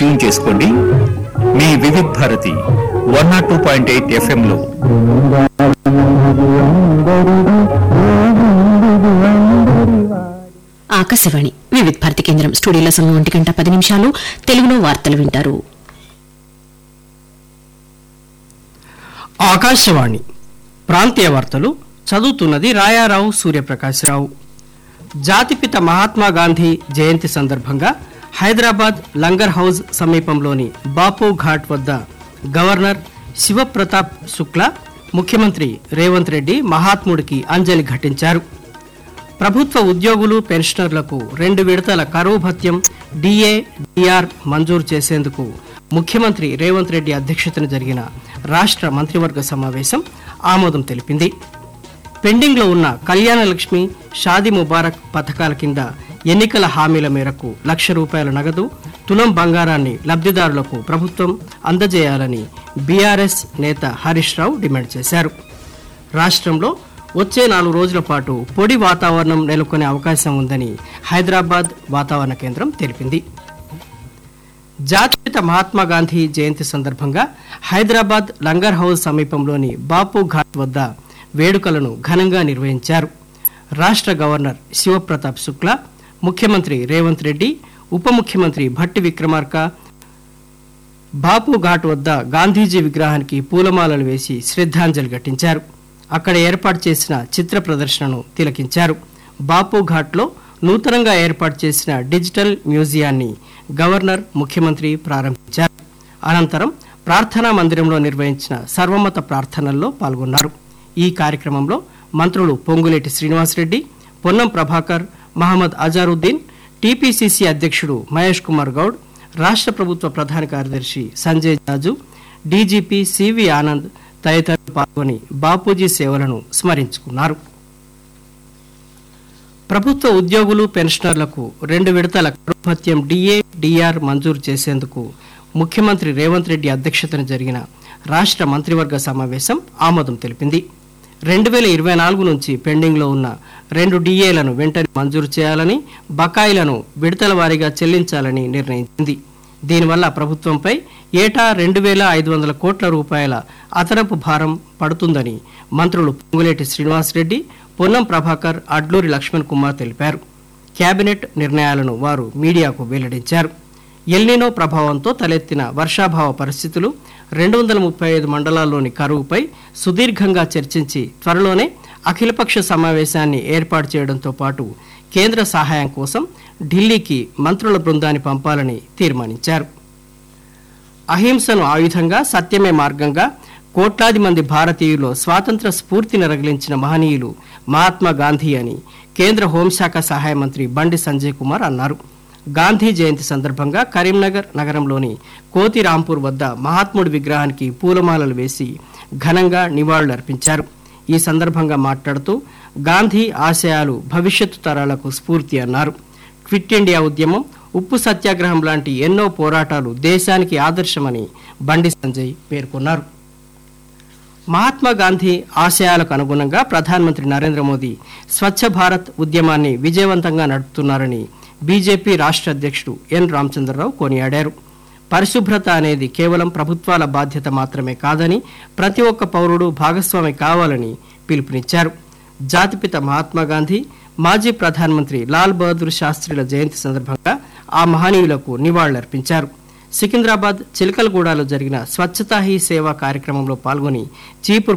tune చేసుకోండి మీ Vividh Bharati one nought two point eight FM లో ఆకాశవాణి వివిధ భారతి కేంద్రం స్టూడియోలో సమయం ఒంటి గంట పది నిమిషాలు తెలుగులో వార్తలు వింటారు ఆకాశవాణి ప్రాంతీయ వార్తలు చదువుతున్నది రాయారావు సూర్యప్రకాశ్రావు జాతిపిత మహాత్మా గాంధీ జయంతి సందర్భంగా హైదరాబాద్ లంగర్ హౌజ్ సమీపంలోని బాపు ఘాట్ వద్ద గవర్నర్ శివప్రతాప్ శుక్లా ముఖ్యమంత్రి రేవంత్ రెడ్డి మహాత్ముడికి అంజలి ఘటించారు ప్రభుత్వ ఉద్యోగులు పెన్షనర్లకు రెండు విడతల కరువు భత్యం డిఏ డిఆర్ మంజూరు చేసేందుకు ముఖ్యమంత్రి రేవంత్ రెడ్డి అధ్యక్షతన జరిగిన రాష్ట్ర మంత్రివర్గ సమావేశం ఆమోదం తెలిపింది పెండింగ్లో ఉన్న కళ్యాణ లక్ష్మి షాదీ ముబారక్ పథకాల కింద ఎన్నికల హామీల మేరకు లక్ష రూపాయల నగదు తులం బంగారాన్ని లబ్ధిదారులకు ప్రభుత్వం అందజేయాలని బీఆర్ఎస్ నేత హరీష్ రావు డిమాండ్ చేశారు రాష్ట్రంలో వచ్చే నాలుగు రోజుల పాటు పొడి వాతావరణం నెలకొనే అవకాశం ఉందని హైదరాబాద్ వాతావరణ కేంద్రం తెలిపింది జాతిపిత మహాత్మా గాంధీ జయంతి సందర్భంగా హైదరాబాద్ లంగర్ హౌస్ సమీపంలోని బాపు ఘాట్ వద్ద వేడుకలను ఘనంగా నిర్వహించారు రాష్ట్ర గవర్నర్ శివప్రతాప్ శుక్లా ముఖ్యమంత్రి రేవంత్ రెడ్డి ఉప ముఖ్యమంత్రి భట్టి విక్రమార్క బాపు ఘాట్ వద్ద గాంధీజీ విగ్రహానికి పూలమాలలు వేసి శ్రద్ధాంజలి ఘటించారు అక్కడ ఏర్పాటు చేసిన చిత్ర ప్రదర్శనను తిలకించారు బాపు ఘాట్లో నూతనంగా ఏర్పాటు చేసిన డిజిటల్ మ్యూజియాన్ని గవర్నర్ ముఖ్యమంత్రి ప్రారంభించారు అనంతరం ప్రార్థనా మందిరంలో నిర్వహించిన సర్వమత ప్రార్థనల్లో పాల్గొన్నారు ఈ కార్యక్రమంలో మంత్రులు పొంగులేటి శ్రీనివాసరెడ్డి పొన్నం ప్రభాకర్ మహమ్మద్ అజారుద్దీన్ టీపీసీసీ అధ్యక్షుడు మహేష్ కుమార్ గౌడ్ రాష్ట్ర ప్రభుత్వ ప్రధాన కార్యదర్శి సంజయ్ జాజు డీజీపీ సివి ఆనంద్ తదితరులు పాల్గొని బాపూజీ సేవలను స్మరించుకున్నారు ప్రభుత్వ ఉద్యోగులు పెన్షనర్లకు రెండు విడతల భత్యం డిఏ డిఆర్ మంజూరు చేసేందుకు ముఖ్యమంత్రి రేవంత్ రెడ్డి అధ్యక్షతన జరిగిన రాష్ట్ర మంత్రివర్గ సమావేశం ఆమోదం తెలిపింది రెండు వేల ఇరవై నాలుగు నుంచి పెండింగ్లో ఉన్న రెండు డిఏలను వెంటనే మంజూరు చేయాలని బకాయిలను విడతల వారీగా చెల్లించాలని నిర్ణయించింది దీనివల్ల ప్రభుత్వంపై ఏటా రెండు వేల ఐదు వందల కోట్ల రూపాయల అదనపు భారం పడుతుందని మంత్రులు పొంగులేటి శ్రీనివాసరెడ్డి పొన్నం ప్రభాకర్ అడ్లూరి లక్ష్మణ్ కుమార్ తెలిపారు కేబినెట్ నిర్ణయాలను వారు మీడియాకు వెల్లడించారు ఎల్నినో ప్రభావంతో తలెత్తిన వర్షాభావ పరిస్థితులు రెండు వందల ముప్పై ఐదు మండలాల్లోని కరువుపై సుదీర్ఘంగా చర్చించి త్వరలోనే అఖిలపక్ష సమావేశాన్ని ఏర్పాటు చేయడంతో పాటు కేంద్ర సహాయం కోసం ఢిల్లీకి మంత్రుల బృందాన్ని పంపాలని తీర్మానించారు అహింసను ఆయుధంగా సత్యమే మార్గంగా కోట్లాది మంది భారతీయులు స్వాతంత్ర స్ఫూర్తిని రగిలించిన మహనీయులు మహాత్మా గాంధీ అని కేంద్ర హోంశాఖ సహాయ మంత్రి బండి సంజయ్ కుమార్ అన్నారు గాంధీ జయంతి సందర్భంగా కరీంనగర్ నగరంలోని కోతి రాంపూర్ వద్ద మహాత్ముడి విగ్రహానికి పూలమాలలు వేసి ఘనంగా నివాళులర్పించారు ఈ సందర్భంగా మాట్లాడుతూ గాంధీ ఆశయాలు భవిష్యత్తు తరాలకు స్ఫూర్తి అన్నారు క్విట్ ఇండియా ఉద్యమం ఉప్పు సత్యాగ్రహం లాంటి ఎన్నో పోరాటాలు దేశానికి ఆదర్శమని బండి సంజయ్ పేర్కొన్నారు మహాత్మా గాంధీ ఆశయాలకు అనుగుణంగా ప్రధానమంత్రి నరేంద్ర మోదీ స్వచ్ఛ భారత్ ఉద్యమాన్ని విజయవంతంగా నడుపుతున్నారని బీజేపీ రాష్ట్ర అధ్యక్షుడు ఎన్ రామచంద్రరావు కొనియాడారు పరిశుభ్రత అనేది కేవలం ప్రభుత్వాల బాధ్యత మాత్రమే కాదని ప్రతి ఒక్క పౌరుడు భాగస్వామి కావాలని పిలుపునిచ్చారు జాతిపిత మహాత్మా గాంధీ మాజీ ప్రధానమంత్రి లాల్ బహదూర్ శాస్త్రిల జయంతి సందర్భంగా ఆ మహనీయులకు నివాళులర్పించారు సికింద్రాబాద్ చిలకలగూడలో జరిగిన స్వచ్ఛతా హీ సేవ కార్యక్రమంలో పాల్గొని చీపురు